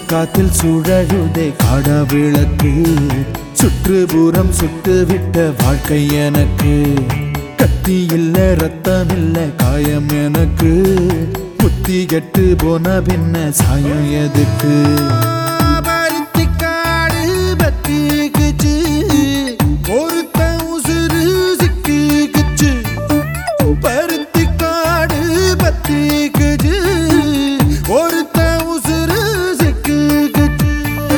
சுரக்காத்தில் சுழழுதே காட விளக்கு சுற்றுப்புறம் சுட்டு விட்ட வாழ்க்கை எனக்கு கத்தி இல்ல ரத்தம் இல்ல காயம் எனக்கு புத்தி கெட்டு போன பின்ன சாயம் எதுக்கு பருத்திக்காடு பத்திக்குச்சு ஒருத்த உசுறு சிக்கிக்குச்சு பருத்திக்காடு பத்திக்குச்சு ஒருத்த உசுறு சிக்கிக்குச்சு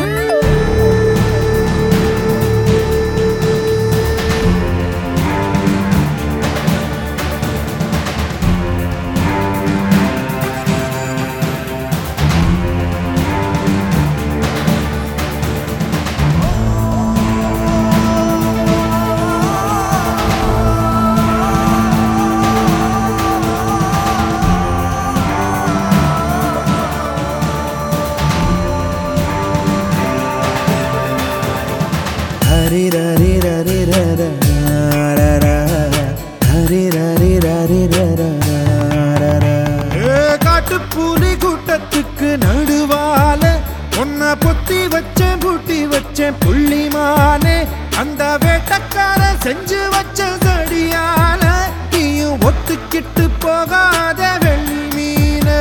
ஹரி ரரி ரரி ரர ரர ஹரி ரரி ரரி ரர ரர காட்டுப்பூலி கூட்டத்துக்கு நடுவால உன்னை பொத்தி வச்சேன் பூட்டி வச்சேன் புள்ளிமானே அந்த வேட்டக்கார செஞ்சு வச்ச சடியால நீயும் ஒத்துக்கிட்டு போகாத வெள்மீனே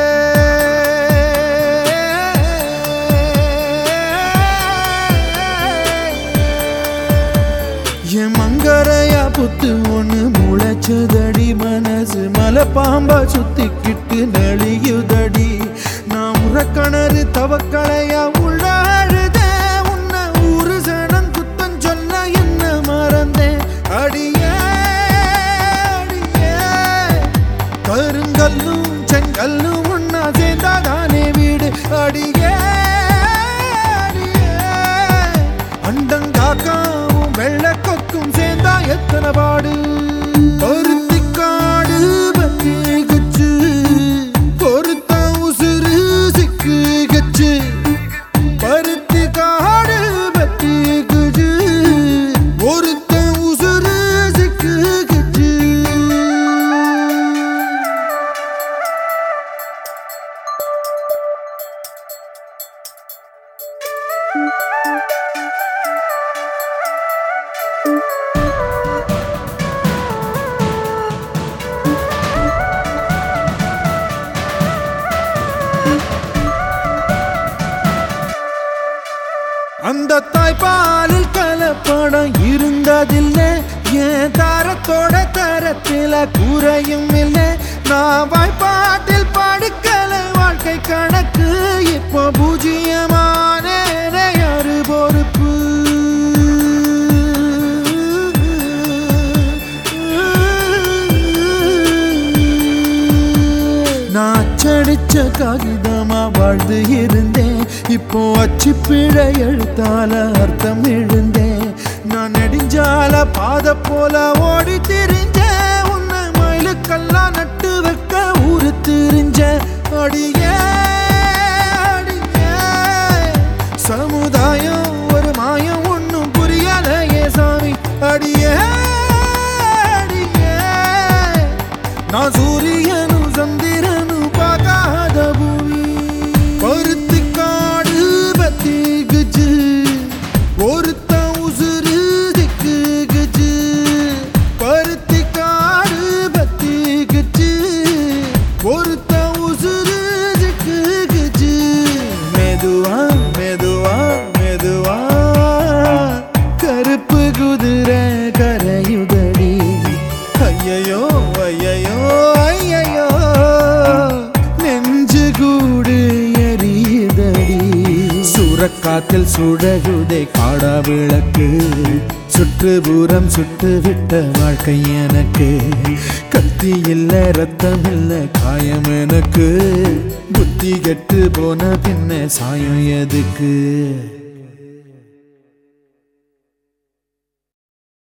என் மங்கரையா புத்து ஒண்ணு முளைச்சதடி மனசு மலை பாம்பா சுத்திக்கிட்டு நெளியுதடி நான் உறக்கணறு தவக்களையா உள்ளாழுத உன்னை ஊரு சனம் குத்தம் சொல்ல என்ன மறந்தேன் அடியே அடியே கருங்கல்லும் செங்கல்லும் ஒன்னா சேர்ந்தாதானே வீடு அடியே அடியே. அண்டங்காக்காவும் வெள்ளக்கொக்கும் சேர்ந்தா எத்தனை பாடு பருத்திக்காடு பத்தி குச்சு பொருத்த உசுறு சிக்கு கச்சு பருத்தி காடு பத்தி குச்சு ஒருத்த உசுறு சிக்கு கச்சு அந்த தாய்ப்பாலில் கலப்படம் இருந்ததில்லை என் தரத்தோட தரத்தில குறையும் இல்லை நான் வாய்ப்பாட்டில் படுக்கல வாழ்க்கை கணக்கு இப்போ பூஜ்ஜியமான யாரு பொறுப்பு நான் அச்சடிச்ச காகிதமா வாழ்ந்து இருந்தேன் இப்போ அச்சு பிழை எழுத்தால அர்த்தம் எழுந்தேன் நான் நெடுஞ்சால பாத போல ஓடி திரிஞ்சேன் உன்னை மயிலுக்கெல்லாம் நட்டு வைக்க ஊரு திரிஞ்ச அடியே அடியே சமுதாயம் ஒரு மாயம் ஒன்னும் புரியலையே சாமி அடியே அடியே நான் சூரியனும் சந்திரனும் பார்க்காத பூமி பருத்தி காடு பத்தி குச்சு ஒருத்த உசுறு திக்கு குச்சு பருத்தி காடு பத்தி குச்சு ஒருத்த உசுறு திக்கு குச்சு மெதுவா மெதுவா மெதுவா கருப்பு குதிரை கரையுதடி ஐயையோ ஐயையோ ஐயையோ நெஞ்சு கூடு எரியுதடி சுரக்காத்தில் சுடகுதை காடா விளக்கு சுற்றுப்புறம் சுட்டு விட்ட வாழ்க்கை எனக்கு கத்தி இல்ல ரத்தம் இல்ல காயம் எனக்கு புத்தி கெட்டு போன பின்ன சாயம் எதுக்கு